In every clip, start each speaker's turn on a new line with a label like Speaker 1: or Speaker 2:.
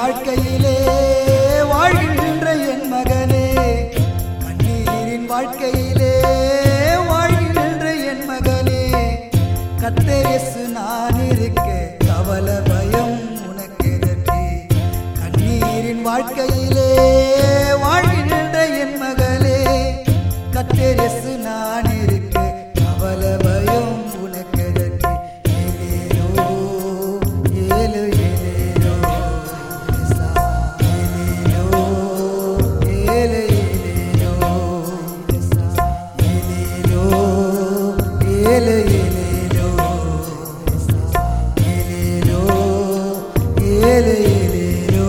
Speaker 1: வாழ்க்கையிலே வாழ்கின்ற என் மகனே கண்ணீரின் வாழ்க்கையிலே வாழ்கின்ற என் மகனே கத்தரசு நான் இருக்க கவலை பயம் உனக்கு எதற்கு கண்ணீரின் வாழ்க்கையிலே வாழ்கின்ற என் மகளே கத்தரசு நான் இருக்க கவலை பயம் உனக்கு எதற்கு ஏலேலோ, ஏலு ஏலேலோ, இயேசா. ஏலேலோ, ஏலு ஏலேலோ, இயேசா. ஏலேலோ, ஏலு ஏலேலோ, இயேசா. ஏலேலோ, ஏலு ஏலேலோ.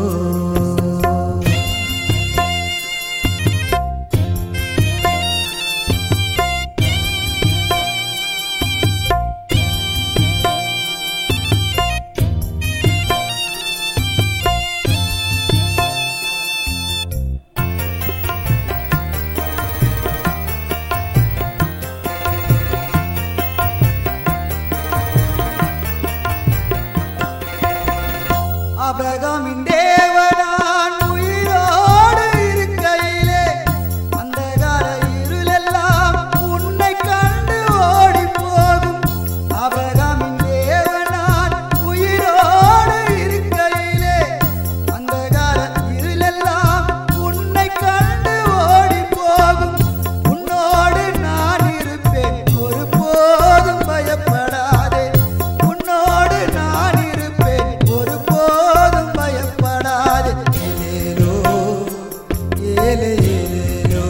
Speaker 1: ஆபிரகாமின் தேவனான் உயிரோடு இருக்கையிலே அந்தகார இருளெல்லாம் உன்னை கண்டு ஓடிப் போகும் ஆபிரகாமின் தேவனான் உயிரோடு இருக்கையிலே அந்தகார இருளெல்லாம் உன்னை கண்டு ஓடிப் போகும் உன்னோடு நான் இருப்பேன் ஒருபோதும் பயப்படாதே உன்னோடு நான் இருப்பேன் ஒருபோதும் பயப்படாதே ஏலேலோ ஏலே ஏலேலோ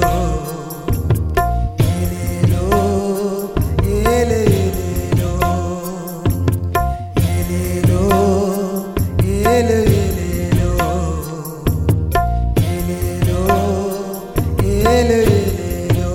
Speaker 1: ஏலேலோ ஏலே ஏலேலோ ஏலேலோ ஏலே ஏலேலோ ஏலேலோ ஏலே ஏலேலோ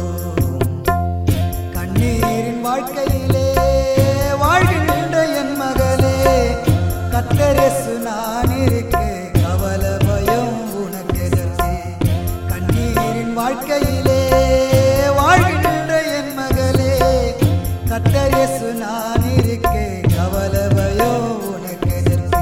Speaker 1: கண்ணீரின் வாழ்க்கையிலே வாழ்கின்ற என் மகளே கத்தரசு நான் இருக்க கவலை பயம் உனக்கு எதற்கு கண்ணீரின் வாழ்க்கையிலே வாழ்கின்ற என் மகளே கத்தரசு நான் இருக்க கவலை பயம் உனக்கு எதற்கு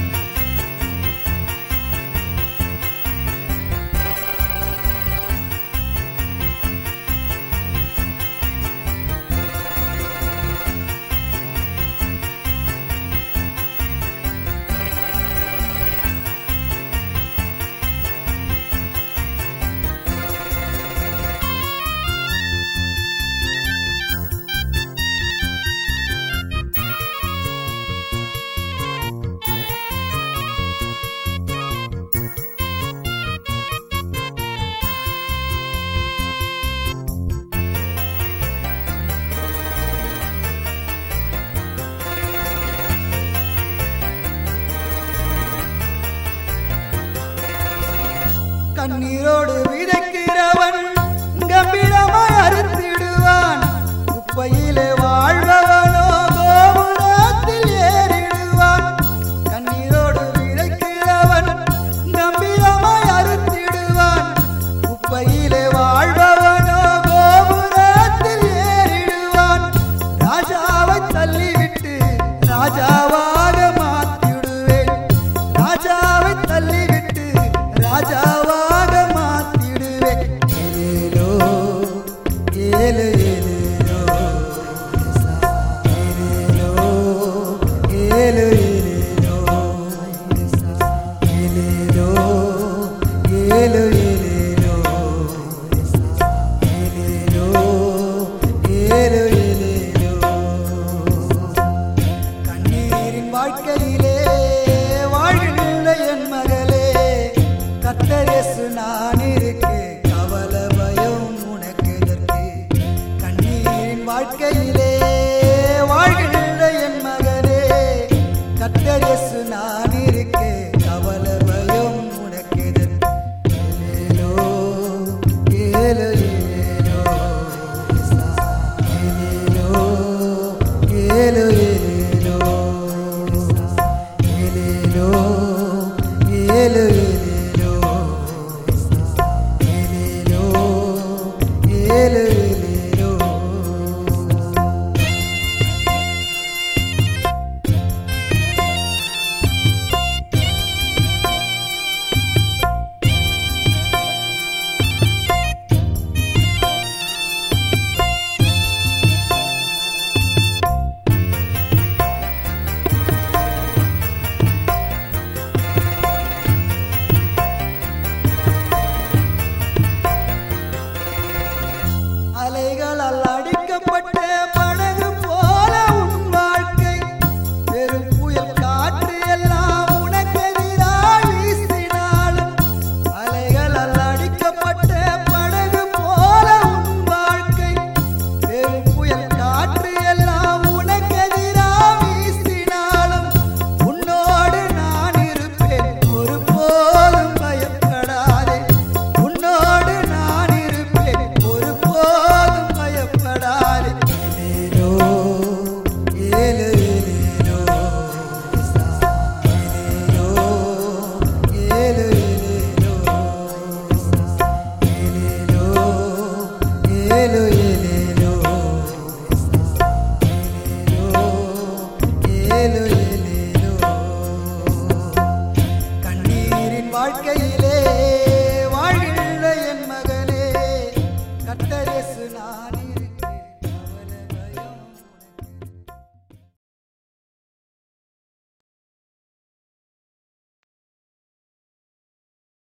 Speaker 1: கண்ணீரோடு விதைக்கிறவன் கம்பீரமாய் அறுத்திடுவான் குப்பையிலே வாழ்பவனோ கோபுரத்தில் ஏறிடுவான் கண்ணீரோடு விதைக்கிறவன் கம்பீரமாய் அறுத்திடுவான் குப்பையிலே வாழ்பவனோ கோபுரத்தில் ஏறிடுவான் ராஜாவை தள்ளிவிட்டு ராஜாவாக மாற்றிடுவேன் ராஜாவை தள்ளிவிட்டு ராஜாவாக மாற்றிடுவேன் ஏலேலோ ஏலு ஏலேலோ இயேசா. ஏலேலோ ஏலு ஏலேலோ இயேசா. ஏலேலோ ஏலு ஏலேலோ இயேசா. ஏலேலோ ஏலு ஏலேலோ கண்ணீரின் வாழ்க்கையிலே வாழ்கின்ற என் மகளே கத்தரசு நான் இருக்க கவலை பயம் உனக்கு எதற்கு கண்ணீரின் வாழ்க்கையிலே வாழ்கின்ற என் மகனே கத்தரசு நான் இருக்க கவலை பயம் உனக்கு எதற்கு ஏலேலோ ஏலோ ஏலோ இயேசா. ஏலேலோ ஏலோ